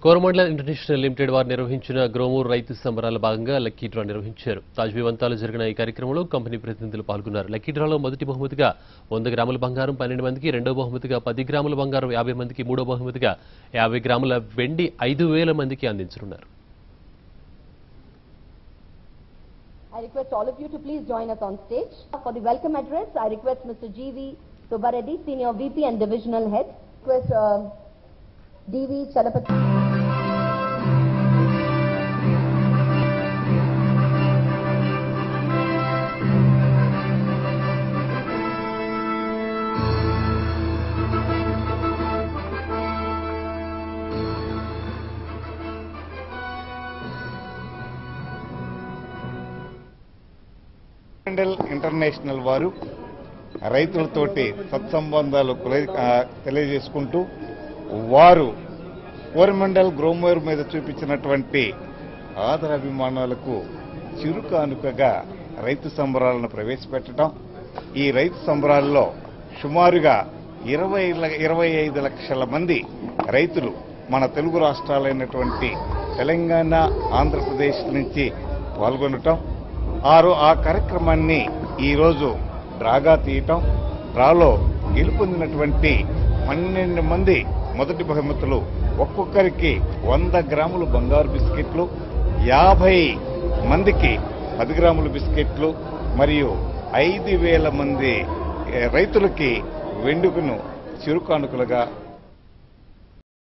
Coromandel international limited వారు నిర్వహించిన గ్రోమూర్ రైతు సంబరాల భాగంగా లక్కీ డ్రా నిర్వహించారు తాజ్ వివంతాలు జరిగిన ఈ కార్యక్రమంలో కంపెనీ ప్రతినిధులు పాల్గొన్నారు లక్కీ డ్రాలో మొదటి బహుమతిగా వంద గ్రాముల బంగారం పన్నెండు మందికి రెండో బహుమతిగా పది గ్రాముల బంగారం యాభై మందికి మూడో బహుమతిగా యాభై గ్రాముల వెండి ఐదు వేల మందికి అందించనున్నారు I request all of you to please join us on stage. For the welcome address, I request Mr. G.V. Subbareddy, Senior VP and Divisional Head. Request uh, D.V. Chalapati. Mandal international వారు రైతులతోటి సత్సంబంధాలు కుల- ఆ, తెలియజేసుకుంటూ వారు కోరమండల్ గ్రోమోర్ మీద చూపించినటువంటి ఆదరాభిమానాలకు చిరుకానుకగా రైతు సంబరాలను ప్రవేశపెట్టడం ఈ రైతు సంబరాల్లో సుమారుగా ఇరవై ల- ఇరవై ఐదు లక్షల మంది రైతులు మన తెలుగు రాష్ట్రాలైనటువంటి తెలంగాణ ఆంధ్రప్రదేశ్ నుంచి పాల్గొనటం ఆరు ఆ కార్యక్రమాన్ని ఈరోజు డ్రాగా తీయటం డ్రాలో గెలుపొందినటువంటి పన్నెండు మంది మొదటి బహుమతులు ఒక్కొక్కరికి వంద గ్రాములు బంగారు బిస్కెట్లు యాభై మందికి పది గ్రాముల బిస్కెట్లు మరియు ఐదు వేల మంది ఏ, రైతులకి వెండుకను చిరుకానుకలుగా